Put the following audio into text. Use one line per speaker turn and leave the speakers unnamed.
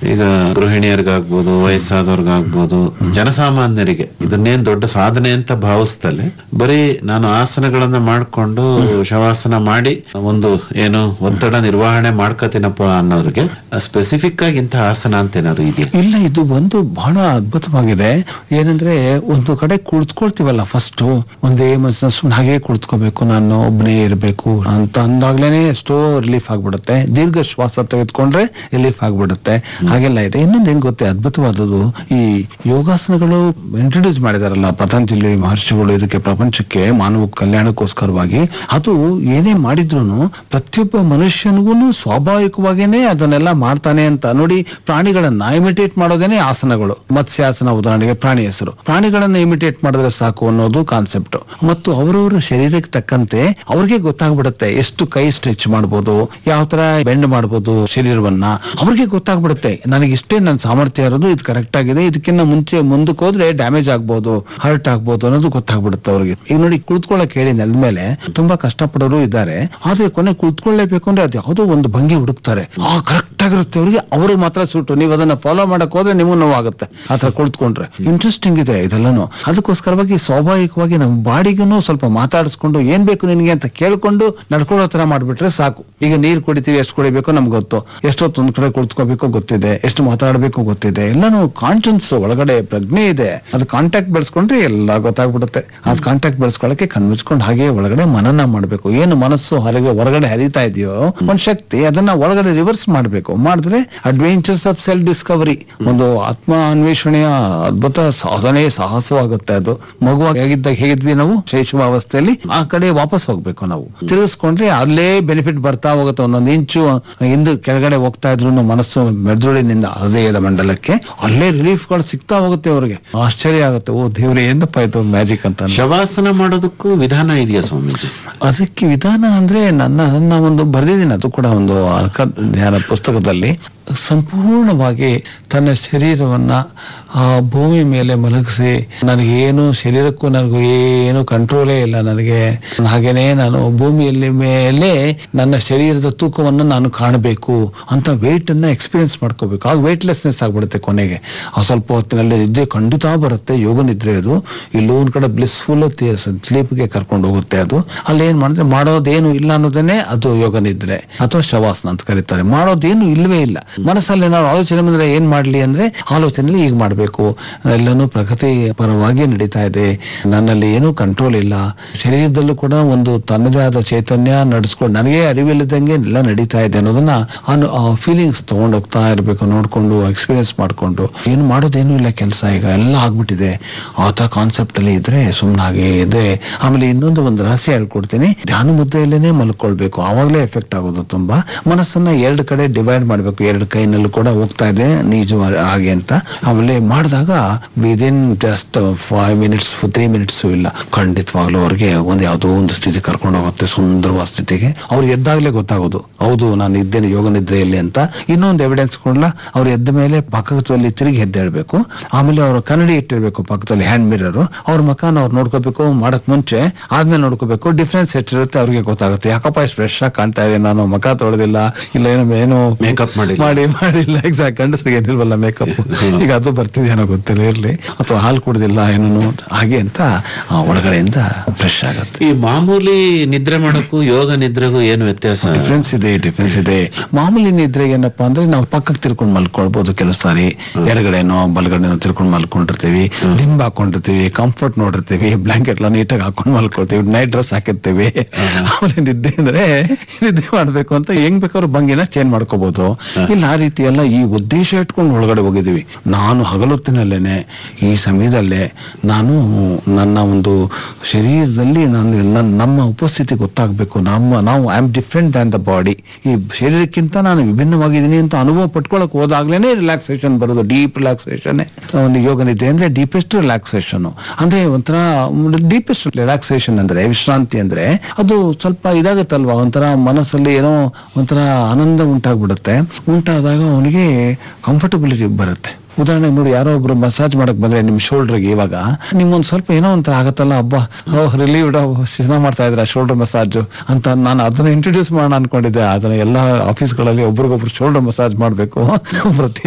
ಈಗ ಗೃಹಿಣಿಯರಿಗಾಗ್ಬೋದು ವಯಸ್ಸಾದವ್ರಿಗಾಗ್ಬೋದು ಜನಸಾಮಾನ್ಯರಿಗೆ ಇದನ್ನೇನ್ ದೊಡ್ಡ ಸಾಧನೆ ಅಂತ ಭಾವಿಸ್ತಲೆ ಬರೀ ನಾನು ಆಸನಗಳನ್ನ ಮಾಡ್ಕೊಂಡು ಶವಾಸನ ಮಾಡಿ ಒಂದು ಏನು ಒತ್ತಡ ನಿರ್ವಹಣೆ ಮಾಡ್ಕತೀನಪ್ಪ ಅನ್ನೋರಿಗೆ ಸ್ಪೆಸಿಫಿಕ್ ಆಗಿ ಇಂಥ ಆಸನ ಅಂತ ಏನಾದ್ರು ಇದೆಯಾ
ಇಲ್ಲ ಇದು ಒಂದು ಬಹಳ ಅದ್ಭುತವಾಗಿದೆ ಏನಂದ್ರೆ ಒಂದು ಕಡೆ ಕುಳಿತುಕೊಳ್ತೀವಲ್ಲ ಫಸ್ಟ್ ಒಂದೇ ಮನಸ್ಸಿನ ಸುಮ್ಮನೆ ಹಾಗೆ ಕುಳಿತುಕೋಬೇಕು ನಾನು ಒಬ್ಬನೇ ಇರಬೇಕು ಅಂತ ಅಂದಾಗ್ಲೇನೆ ಎಷ್ಟೋ ರಿಲೀಫ್ ಆಗ್ಬಿಡುತ್ತೆ ದೀರ್ಘ ಶ್ವಾಸ ತೆಗೆದುಕೊಂಡ್ರೆ ರಿಲೀಫ್ ಆಗ್ಬಿಡುತ್ತೆ ಹಾಗೆಲ್ಲ ಇದೆ ಇನ್ನೊಂದು ಏನ್ ಗೊತ್ತೇ ಅದ್ಭುತವಾದದ್ದು ಈ ಯೋಗಾಸನಗಳು ಇಂಟ್ರೊಡ್ಯೂಸ್ ಮಾಡಿದಾರಲ್ಲ ಪತಂಜಲಿ ಮಹರ್ಷಿಗಳು ಇದಕ್ಕೆ ಪ್ರಪಂಚಕ್ಕೆ ಮಾನವ ಕಲ್ಯಾಣಕ್ಕೋಸ್ಕರವಾಗಿ ಅದು ಏನೇ ಮಾಡಿದ್ರು ಪ್ರತಿಯೊಬ್ಬ ಮನುಷ್ಯನಿಗೂ ಸ್ವಾಭಾವಿಕವಾಗೇನೆ ಅದನ್ನೆಲ್ಲ ಮಾಡ್ತಾನೆ ಅಂತ ನೋಡಿ ಪ್ರಾಣಿಗಳನ್ನ ಇಮಿಟೇಟ್ ಮಾಡೋದೇನೆ ಆಸನಗಳು ಮತ್ಸ್ಯಾಸನ ಉದಾಹರಣೆಗೆ ಪ್ರಾಣಿ ಹೆಸರು ಪ್ರಾಣಿಗಳನ್ನ ಇಮಿಟೇಟ್ ಮಾಡಿದ್ರೆ ಸಾಕು ಅನ್ನೋದು ಕಾನ್ಸೆಪ್ಟ್ ಮತ್ತು ಅವರವರ ಶರೀರಕ್ಕೆ ತಕ್ಕಂತೆ ಅವ್ರಿಗೆ ಗೊತ್ತಾಗ್ಬಿಡುತ್ತೆ ಎಷ್ಟು ಕೈ ಸ್ಟ್ರೆಚ್ ಮಾಡ್ಬೋದು ಯಾವ ತರ ಬೆಂಡ್ ಮಾಡ್ಬೋದು ಶರೀರವನ್ನ ಅವ್ರಿಗೆ ಗೊತ್ತಾಗ್ಬಿಡುತ್ತೆ ನನಗೆ ಇಷ್ಟೇ ನನ್ನ ಸಾಮರ್ಥ್ಯ ಇರೋದು ಇದು ಕರೆಕ್ಟ್ ಆಗಿದೆ ಇದಕ್ಕಿಂತ ಮುಂಚೆ ಮುಂದಕ್ಕೆ ಹೋದ್ರೆ ಡ್ಯಾಮೇಜ್ ಆಗ್ಬೋದು ಹರ್ಟ್ ಆಗ್ಬೋದು ಅನ್ನೋದು ಗೊತ್ತಾಗ್ಬಿಡುತ್ತೆ ಅವ್ರಿಗೆ ಈಗ ನೋಡಿ ಕುಳಿತುಕೊಳ್ಳಕ್ ಹೇಳಿ ನೆಲದ ಮೇಲೆ ತುಂಬಾ ಕಷ್ಟಪಡೋರು ಇದ್ದಾರೆ ಆದ್ರೆ ಕೊನೆ ಕುಳಿತುಕೊಳ್ಳೇಬೇಕು ಅಂದ್ರೆ ಅದು ಯಾವುದೋ ಒಂದು ಭಂಗಿ ಹುಡುಕ್ತಾರೆ ಆ ಕರೆಕ್ಟ್ ಆಗಿರುತ್ತೆ ಅವ್ರಿಗೆ ಅವ್ರಿಗೆ ಮಾತ್ರ ಸೂಟು ನೀವು ಅದನ್ನ ಫಾಲೋ ಮಾಡಕ್ ಹೋದ್ರೆ ನಿಮಗೂ ನೋವಾಗುತ್ತೆ ಆತರ ಕುಳಿತುಕೊಂಡ್ರೆ ಇಂಟ್ರೆಸ್ಟಿಂಗ್ ಇದೆ ಇದೆಲ್ಲನು ಅದಕ್ಕೋಸ್ಕರವಾಗಿ ಸ್ವಾಭಾವಿಕವಾಗಿ ನಮ್ಮ ಬಾಡಿಗೂ ಸ್ವಲ್ಪ ಮಾತಾಡಿಸ್ಕೊಂಡು ಏನ್ ಬೇಕು ನಿನ್ಗೆ ಅಂತ ಕೇಳ್ಕೊಂಡು ನಡ್ಕೊಳ್ಳೋ ತರ ಮಾಡ್ಬಿಟ್ರೆ ಸಾಕು ಈಗ ನೀರ್ ಕುಡಿತೀವಿ ಎಷ್ಟು ಕುಡಿಬೇಕು ನಮ್ಗೆ ಗೊತ್ತು ಎಷ್ಟೊತ್ತು ಒಂದ್ ಕಡೆ ಕುಳಿತುಕೋಬೇಕು ಗೊತ್ತಿದೆ ಎಷ್ಟು ಮಾತಾಡ್ಬೇಕು ಗೊತ್ತಿದೆ ಎಲ್ಲಾನು ಕಾನ್ಶಿಯನ್ಸ್ ಒಳಗಡೆ ಪ್ರಜ್ಞೆ ಇದೆ ಅದು ಕಾಂಟ್ಯಾಕ್ಟ್ ಬೆಳೆಸ್ಕೊಂಡ್ರೆ ಎಲ್ಲ ಗೊತ್ತಾಗ್ಬಿಡುತ್ತೆ ಅದ್ ಕಾಂಟ್ಯಾಕ್ಟ್ ಬೆಳೆಸ್ಕೊಳಕ್ಕೆ ಕಣ್ಮುಚ್ಕೊಂಡು ಹಾಗೆ ಒಳಗಡೆ ಮನನ ಮಾಡ್ಬೇಕು ಏನು ಮನಸ್ಸು ಹೊರಗೆ ಹೊರಗಡೆ ಹರಿತಾ ಇದೆಯೋ ಒಂದ್ ಶಕ್ತಿ ಅದನ್ನ ಒಳಗಡೆ ರಿವರ್ಸ್ ಮಾಡ್ಬೇಕು ಮಾಡಿದ್ರೆ ಅಡ್ವೆಂಚರ್ಸ್ ಆಫ್ ಸೆಲ್ಫ್ ಡಿಸ್ಕವರಿ ಒಂದು ಆತ್ಮ ಅನ್ವೇಷಣೆಯ ಅದ್ಭುತ ಸಾಧನೆ ಸಾಹಸವಾಗುತ್ತೆ ಅದು ಮಗುವಾಗಿ ಹೇಗಿದ್ದಾಗ ಹೇಗಿದ್ವಿ ನಾವು ಶೈಶವಾವಸ್ಥೆಯಲ್ಲಿ ಆ ಕಡೆ ವಾಪಸ್ ಹೋಗ್ಬೇಕು ನಾವು ತಿರುಗಿಸ್ಕೊಂಡ್ರೆ ಅಲ್ಲೇ ಬೆನಿಫಿಟ್ ಬರ್ತಾ ಹೋಗುತ್ತೆ ಒಂದೊಂದು ಇಂಚು ಹಿಂದೆ ಕೆಳಗಡೆ ಹೋಗ್ತಾ ಇದ್ರು ಮನಸ್ಸು ಮೆದುಳಿನಿಂದ ಹೃದಯದ ಮಂಡಲಕ್ಕೆ ಅಲ್ಲೇ ರಿಲೀಫ್ಗಳು ಸಿಗ್ತಾ ಹೋಗುತ್ತೆ ಅವ್ರಿಗೆ ಆಶ್ಚರ್ಯ ಆಗುತ್ತೆ ಓ ದೇವ್ರೆ ಏನಪ್ಪ ಇದು ಮ್ಯಾಜಿಕ್ ಅಂತ ಅನ್ಸುತ್ತೆ.
ಶವಾಸನ ಮಾಡೋದಕ್ಕೂ ವಿಧಾನ ಇದೆಯಾ ಸ್ವಾಮೀಜಿ
ಅದಕ್ಕೆ ವಿಧಾನ ಅಂದ್ರೆ ನನ್ನ ನನ್ನ ಒಂದು ಬರೆದಿದ್ದೀನಿ ಅದು ಕೂಡ ಒಂದು ಅರ್ಕ ಧ್ಯಾನ ಪುಸ್ತಕದಲ್ಲಿ ಸಂಪೂರ್ಣವಾಗಿ ತನ್ನ ಶರೀರವನ್ನ ಆ ಭೂಮಿ ಮೇಲೆ ಮಲಗಿಸಿ ನನಗೇನು ಶರೀರಕ್ಕೂ ನನಗೂ ಏನು ಕಂಟ್ರೋಲೇ ಇಲ್ಲ ನನಗೆ ಹಾಗೇನೆ ನಾನು ಭೂಮಿಯಲ್ಲಿ ಮೇಲೆ ನನ್ನ ಶರೀರದ ತೂಕವನ್ನು ನಾನು ಕಾಣಬೇಕು ಅಂತ ವೇಟ್ ಅನ್ನ ಎಕ್ಸ್ಪೀರಿಯನ್ಸ್ ಮಾಡ್ಕೋಬೇಕು ಆಗ ವೇಟ್ಲೆಸ್ನೆಸ್ ಆಗ್ಬಿಡುತ್ತೆ ಕೊನೆಗೆ ಆ ಸ್ವಲ್ಪ ಹೊತ್ತಿನಲ್ಲಿ ನಿದ್ದೆ ಖಂಡಿತ ಬರುತ್ತೆ ಯೋಗ ನಿದ್ರೆ ಅದು ಇಲ್ಲೂ ಒಂದ್ ಕಡೆ ಬ್ಲಿಸ್ಫುಲ್ ಸ್ಲೀಪ್ಗೆ ಕರ್ಕೊಂಡು ಹೋಗುತ್ತೆ ಅದು ಅಲ್ಲಿ ಏನ್ ಮಾಡಿದ್ರೆ ಮಾಡೋದೇನು ಇಲ್ಲ ಅನ್ನೋದನ್ನೇ ಅದು ಯೋಗ ನಿದ್ರೆ ಅಥವಾ ಶವಾಸನ ಅಂತ ಕರೀತಾರೆ ಮಾಡೋದೇನು ಇಲ್ವೇ ಇಲ್ಲ ಮನಸ್ಸಲ್ಲಿ ನಾವು ಆಲೋಚನೆ ಬಂದ್ರೆ ಏನ್ ಮಾಡ್ಲಿ ಅಂದ್ರೆ ಆಲೋಚನೆಯಲ್ಲಿ ಈಗ ಮಾಡ್ಬೇಕು ಎಲ್ಲನೂ ಪ್ರಗತಿ ಪರವಾಗಿ ನಡೀತಾ ಇದೆ ನನ್ನಲ್ಲಿ ಏನೂ ಕಂಟ್ರೋಲ್ ಇಲ್ಲ ಶರೀರದಲ್ಲೂ ಕೂಡ ಒಂದು ತನ್ನದೇ ಆದ ಚೈತನ್ಯ ನಡೆಸ್ಕೊಂಡು ನನಗೆ ಅರಿವಿಲ್ಲದಂಗೆ ಎಲ್ಲ ನಡೀತಾ ಇದೆ ಅನ್ನೋದನ್ನ ಅನು- ಆ ಫೀಲಿಂಗ್ಸ್ ತಗೊಂಡೋಗ್ತಾ ಇರಬೇಕು ನೋಡ್ಕೊಂಡು ಎಕ್ಸ್ಪೀರಿಯನ್ಸ್ ಮಾಡ್ಕೊಂಡು ಏನು ಮಾಡೋದೇನು ಇಲ್ಲ ಕೆಲಸ ಈಗ ಎಲ್ಲ ಆಗ್ಬಿಟ್ಟಿದೆ ಆ ತರ ಕಾನ್ಸೆಪ್ಟ್ ಅಲ್ಲಿ ಇದ್ರೆ ಸುಮ್ಮನೆ ಹಾಗೆ ಇದೆ ಆಮೇಲೆ ಇನ್ನೊಂದು ಒಂದು ರಹಸ್ಯ ಹೇಳ್ಕೊಡ್ತೀನಿ ಧ್ಯಾನ ಮುದ್ರೆಯಲ್ಲೇನೆ ಮಲ್ಕೊಳ್ಬೇಕು ಆವಾಗಲೇ ಎಫೆಕ್ಟ್ ಆಗೋದು ತುಂಬಾ ಮನಸ್ಸನ್ನ ಎರಡು ಕಡೆ ಡಿವೈಡ್ ಮಾಡ್ಬೇಕು ಎರಡು ಕೈನಲ್ಲೂ ಕೂಡ ಹೋಗ್ತಾ ಇದೆ ನೀಜು ಹಾಗೆ ಅಂತ ಆಮೇಲೆ ಮಾಡಿದಾಗ within just five minutes three minutes ಇಲ್ಲ ಖಂಡಿತವಾಗ್ಲೂ ಅವ್ರಿಗೆ ಒಂದು ಯಾವುದೋ ಒಂದು ಸ್ಥಿತಿ ಕರ್ಕೊಂಡು ಹೋಗುತ್ತೆ ಸುಂದರವಾದ ಸ್ಥಿತಿಗೆ ಅವ್ರು ಎದ್ದಾಗಲೇ ಗೊತ್ತಾಗೋದು ಹೌದು ನಾನು ಇದ್ದೇನೆ ಯೋಗ ನಿದ್ರೆಯಲ್ಲಿ ಅಂತ ಇನ್ನೊಂದು ಎವಿಡೆನ್ಸ್ ಕೊಡ್ಲಾ ಅವ್ರು ಎದ್ದ ಮೇಲೆ ಪಕ್ಕದಲ್ಲಿ ತಿರುಗಿ ಎದ್ದೇಳ್ಬೇಕು ಆಮೇಲೆ ಅವರು ಕನ್ನಡಿ ಇಟ್ಟಿರ್ಬೇಕು ಪಕ್ಕದಲ್ಲಿ ಹ್ಯಾಂಡ್ ಮಿರರ್ ಅವ್ರ ಮಕಾನ ಅವ್ರು ನೋಡ್ಕೋಬೇಕು ಮಾಡಕ್ ಮುಂಚೆ ಆದ್ಮೇಲೆ ನೋಡ್ಕೋಬೇಕು ಡಿಫ್ರೆನ್ಸ್ ಎಷ್ಟಿರುತ್ತೆ ಅವ್ರಿಗೆ ಗೊತ್ತಾಗುತ್ತೆ ಯಾಕಪ್ಪ ಇಷ್ಟು ಫ್ರೆಶ್ ಆಗಿ ಕಾಣ್ತಾ ಇದೆ ನಾನು ಮಕ ತೊಳೆದಿಲ್ಲ ಇಲ್ಲ ಏನೋ ಏನೋ
Makeup ಮಾಡಿಲ್ಲ.
ಮಾಡಿ ಮಾಡಿಲ್ಲ ಎಕ್ಸಾಕ್ಟ್ ಗಂಡಸರಿಗೆ ಏನಿಲ್ವಲ್ಲ ಮೇಕಪ್ ಈಗ ಅದು ಬರ್ತಿದೆಯೇನೋ ಗೊತ್ತಿಲ್ಲ ಇರ್ಲಿ ಅಥವಾ ಹಾಲು ಕುಡ್ದಿಲ್ಲ ಏನೋ ಹಾಗೆ ಅಂತ ಆ, ಒಳಗಡೆಯಿಂದ ಫ್ರೆಶ್ ಆಗುತ್ತೆ
ಈ ಮಾಮೂಲಿ ನಿದ್ರೆ ಮಾಡೋಕ್ಕೂ ಯೋಗ ನಿದ್ರೆಗೂ ಏನು ವ್ಯತ್ಯಾಸ
ಡಿಫ್ರೆನ್ಸ್ ಇದೆ ಡಿಫ್ರೆನ್ಸ್ ಇದೆ ಮಾಮೂಲಿ ನಿದ್ರೆಗೆ ಏನಪ್ಪಾ ಅಂದ್ರೆ ನಾವು ಪಕ್ಕಕ್ಕೆ ತಿರ್ಕೊಂಡು ಮಲ್ಕೊಳ್ಬಹುದು ಕೆಲವು ಸಾರಿ ಎಡಗಡೆನೋ ಬಲಗಡೆನೋ ತಿರ್ಕೊಂಡು ಮಲ್ಕೊಂಡಿರ್ತೀವಿ ದಿಂಬ್ ಹಾಕೊಂಡಿರ್ತೀವಿ ಕಂಫರ್ಟ್ ನೋಡಿರ್ತೀವಿ ಬ್ಲಾಂಕೆಟ್ ಎಲ್ಲ ನೀಟಾಗಿ ಹಾಕೊಂಡು ಮಲ್ಕೊಳ್ತೀವಿ ನೈಟ್ ಡ್ರೆಸ್ ಹಾಕಿರ್ತೀವಿ ಆಮೇಲೆ ನಿದ್ದೆ ಅಂದ್ರೆ ನಿದ್ದೆ ಮಾಡ್ಬೇಕು ಅಂತ ಹೆಂಗ್ ಬೇಕಾದ್ರೂ ಭಂಗಿನ ಚೇಂಜ್ ಮಾಡ್ಕೋಬಹುದು ಇಲ್ಲ ಆ ರೀತಿ ಎಲ್ಲ ಈ ಉದ್ದೇಶ ಇಟ್ಕೊಂಡು ಒಳಗಡೆ ಹೋಗಿದೀವಿ ನಾನು ಹಗಲೊತ್ತಿನಲ್ಲೇನೆ ಈ ಸಮಯದಲ್ಲೇ ನಾನು ನನ್ನ ಒಂದು ಶರೀರದಲ್ಲಿ ನಾನು ನನ್ನ ನಮ್ಮ ಉಪಸ್ಥಿತಿ ಗೊತ್ತಾಗಬೇಕು ನಮ್ಮ ನಾವು I am different than the body ಈ ಶರೀರಕ್ಕಿಂತ ನಾನು ವಿಭಿನ್ನವಾಗಿದ್ದೀನಿ ಅಂತ ಅನುಭವ ಪಟ್ಕೊಳಕ್ ಹೋದಾಗ್ಲೇನೆ ರಿಲ್ಯಾಕ್ಸೇಷನ್ ಬರೋದು ಡೀಪ್ ರಿಲ್ಯಾಕ್ಸೇಷನ್ ಒಂದು ಯೋಗ ನಿದ್ದೆ ಅಂದ್ರೆ ಡೀಪೆಸ್ಟ್ ರಿಲ್ಯಾಕ್ಸೇಷನ್ ಅಂದ್ರೆ ಒಂಥರ ಡೀಪೆಸ್ಟ್ ರಿಲ್ಯಾಕ್ಸೇಷನ್ ಅಂದ್ರೆ ವಿಶ್ರಾಂತಿ ಅಂದ್ರೆ ಅದು ಸ್ವಲ್ಪ ಇದಾಗುತ್ತಲ್ವಾ ಒಂಥರ ಮನಸ್ಸಲ್ಲಿ ಏನೋ ಒಂಥರ ಆನಂದ ಉಂಟಾಗ್ಬಿಡುತ್ತೆ ಉಂಟಾದಾಗ ಅವನಿಗೆ ಕಂಫರ್ಟಬಿಲಿಟಿ ಬರುತ್ತೆ ಉದಾಹರಣೆಗೆ ನೋಡಿ ಯಾರೋ ಒಬ್ರು ಮಸಾಜ್ ಮಾಡಕ್ ಬಂದ್ರೆ ನಿಮ್ ಶೋಲ್ಡರ್ಗೆ ಇವಾಗ ನಿಮ್ಗೊಂದ್ ಸ್ವಲ್ಪ ಏನೋ ಒಂಥರ ಆಗತ್ತಲ್ಲ ಹಬ್ಬ ರಿಲೀವ್ಡ್ ಸಿನಿಮಾ ಮಾಡ್ತಾ ಇದ್ರ ಶೋಲ್ಡರ್ ಮಸಾಜ್ ಅಂತ ನಾನು ಅದನ್ನ ಇಂಟ್ರೊಡ್ಯೂಸ್ ಮಾಡೋಣ ಅನ್ಕೊಂಡಿದ್ದೆ ಅದನ್ನ ಎಲ್ಲ ಆಫೀಸ್ಗಳಲ್ಲಿ ಒಬ್ರಿಗೊಬ್ರು ಶೋಲ್ಡರ್ ಮಸಾಜ್ ಮಾಡ್ಬೇಕು ಪ್ರತಿ